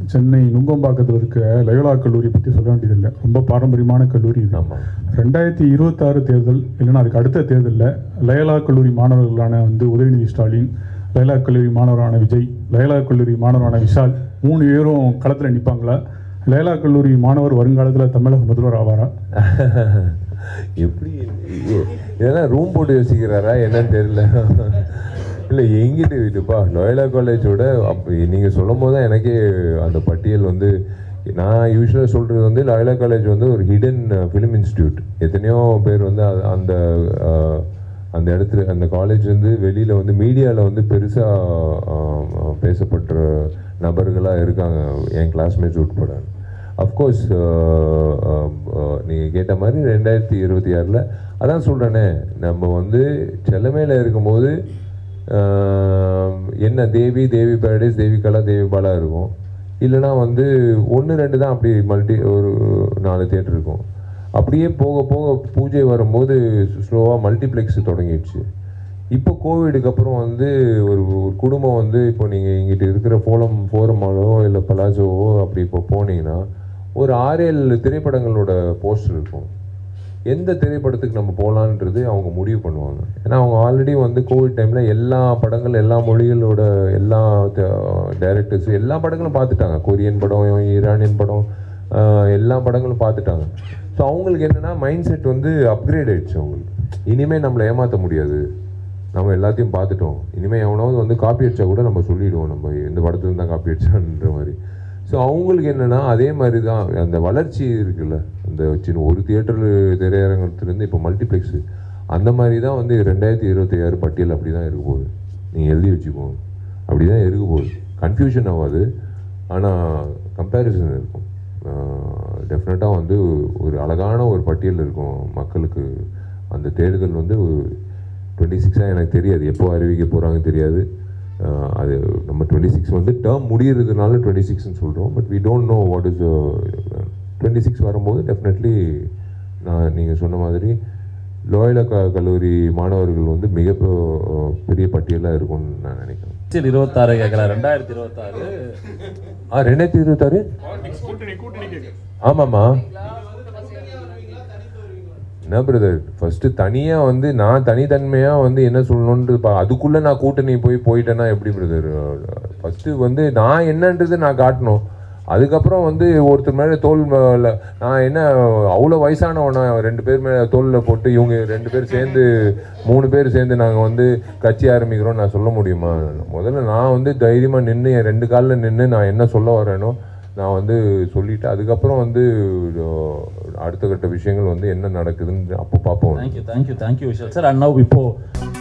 சென்னை நுங்கம்பாக்கத்தில் இருக்க லயோலா கல்லூரி பற்றி சொல்ல வேண்டியதில்லை ரொம்ப பாரம்பரியமான கல்லூரி இது ஆமாம் ரெண்டாயிரத்தி இருபத்தாறு தேர்தல் இல்லைன்னா அதுக்கு அடுத்த தேர்தலில் லயலா கல்லூரி மாணவர்களான வந்து உதயநிதி ஸ்டாலின் லயலா கல்லூரி மாணவரான விஜய் லயலா கல்லூரி மாணவரான விஷால் மூணு பேரும் களத்தில் நிற்பாங்களா லயலா கல்லூரி மாணவர் வருங்காலத்தில் தமிழக முதல்வர் ஆவாரா எப்படி இ- இதெல்லாம் ரூம் போட்டு யோசிக்கிறாரா என்னன்னு தெரியல இல்லை எங்கிட்ட இதுப்பா லோயலா காலேஜோட அப்போ நீங்கள் சொல்லும் போது தான் எனக்கே அந்த பட்டியல் வந்து நான் யூஸ்வலாக சொல்கிறது வந்து லோயலா காலேஜ் வந்து ஒரு ஹிடன் ஃபிலிம் இன்ஸ்டியூட் எத்தனையோ பேர் வந்து அது- அந்த அஹ், அந்த இடத்துல அந்த காலேஜ் வந்து வெளியில் வந்து மீடியாவில் வந்து பெருசாக பேசப்படுற நபர்களாக இருக்காங்க என் கிளாஸ்மேட்ஸ் உட்பட அஃப்கோர்ஸ் நீங்கள் கேட்ட மாதிரி ரெண்டாயிரத்தி இருபத்தி ஆறில் அதான் சொல்கிறேனே நம்ம வந்து செல்லமையில் இருக்கும்போது ஆஹ், என்ன தேவி தேவி பேரடைஸ் தேவி கலா தேவி பாலா இருக்கும் இல்லைனா வந்து ஒன்று ரெண்டு தான் அப்படி மல்டி ஒரு நாலு தேட்டர் இருக்கும் அப்படியே போக போக பூஜை வரும்போது ஸ்லோவாக மல்டிப்ளெக்ஸ் தொடங்கிடுச்சு இப்போ கோவிடுக்கு அப்புறம் வந்து ஒரு ஒரு குடும்பம் வந்து இப்போ நீங்கள் இங்கிட்டு இருக்கிற ஃபோலம் ஃபோரமாலோ இல்லை பலாசோவோ அப்படி இப்போ போனீங்கன்னா ஒரு ஆறு ஏழு திரைப்படங்களோட போஸ்டர் இருக்கும் எந்த திரைப்படத்துக்கு நம்ம போகலான்றது அவங்க முடிவு பண்ணுவாங்க ஏன்னா அவங்க ஆல்ரெடி வந்து கோவிட் டைமில் எல்லா படங்கள் எல்லா மொழிகளோட எல்லா டைரக்டர்ஸ் எல்லா படங்களும் பார்த்துட்டாங்க கொரியன் படம் ஈரானியன் படம் ஆஹ் எல்லா படங்களும் பார்த்துட்டாங்க ஸோ அவங்களுக்கு என்னென்னா மைண்ட் செட் வந்து அப்கிரேட் ஆயிடுச்சு அவங்களுக்கு இனிமேல் நம்மளை ஏமாற்ற முடியாது நம்ம எல்லாத்தையும் பார்த்துட்டோம் இனிமேல் எவனாவது வந்து காப்பி அடிச்சா கூட நம்ம சொல்லிடுவோம் நம்ம இந்த படத்துல தான் காப்பி அடிச்சான்ற மாதிரி ஸோ அவங்களுக்கு என்னென்னா அதே மாதிரி தான் அந்த வளர்ச்சி இருக்குல்ல அந்த சின்ன ஒரு தியேட்டர் திரையரங்கத்துலேருந்து இப்போ மல்டிப்ளெக்ஸு அந்த மாதிரி தான் வந்து ரெண்டாயிரத்தி இருபத்தி ஆறு பட்டியல் அப்படி தான் இருக்க போகுது நீங்கள் எழுதி வச்சுக்கோங்க அப்படி தான் இருக்க போகுது கன்ஃபியூஷன் ஆகாது ஆனால் கம்பேரிசன் இருக்கும் டெஃபினட்டாக வந்து ஒரு அழகான ஒரு பட்டியல் இருக்கும் மக்களுக்கு அந்த தேர்தல் வந்து டுவெண்ட்டி சிக்ஸாக எனக்கு தெரியாது எப்போ அறிவிக்க போகிறாங்க தெரியாது ஆஹ் அது நம்ம டுவெண்ட்டி சிக்ஸ் வந்து டேர்ம் முடியறதுனால டுவெண்ட்டி சிக்ஸ்னு சொல்கிறோம் but we don't know what is twenty six வரும்போது டெஃபினெட்லி நான் நீங்கள் சொன்ன மாதிரி லோயலா க கல்லூரி மாணவர்கள் வந்து மிக பெ- பெரிய பட்டியலாக இருக்கும்னு நான் நினைக்கிறேன் சரி இருபத்தாறு கேட்கலாம் ரெண்டாயிரத்தி இருபத்தாறு ஆ ரெண்டாயிரத்தி இருபத்தாறு ஆமாம்மா என்ன பிரதர் ஃபர்ஸ்ட் தனியா வந்து நான் தனித்தன்மையா வந்து என்ன சொல்லணுன்றது பா அதுக்குள்ள நான் கூட்டணி போய் போயிட்டேன்னா எப்படி பிரதர் ஃபர்ஸ்ட் வந்து நான் என்னன்றது நான் காட்டணும் அதுக்கப்புறம் வந்து ஒருத்தர் மேலே தோல் மேல நான் என்ன அவ்வளோ வயசானவனா ரெண்டு பேர் மேலே தோலில் போட்டு இவங்க ரெண்டு பேர் சேர்ந்து மூணு பேர் சேர்ந்து நாங்கள் வந்து கட்சி ஆரம்பிக்கிறோம் நான் சொல்ல முடியுமா முதல்ல நான் வந்து தைரியமாக நின்று என் ரெண்டு காலில் நின்று நான் என்ன சொல்ல வரேனோ நான் வந்து சொல்லிட்டு அதுக்கப்புறம் வந்து அஹ், அடுத்த கட்ட விஷயங்கள் வந்து என்ன நடக்குதுன்னு அப்போ பார்ப்போம் thank you thank you thank you Vishal sir and now இப்போ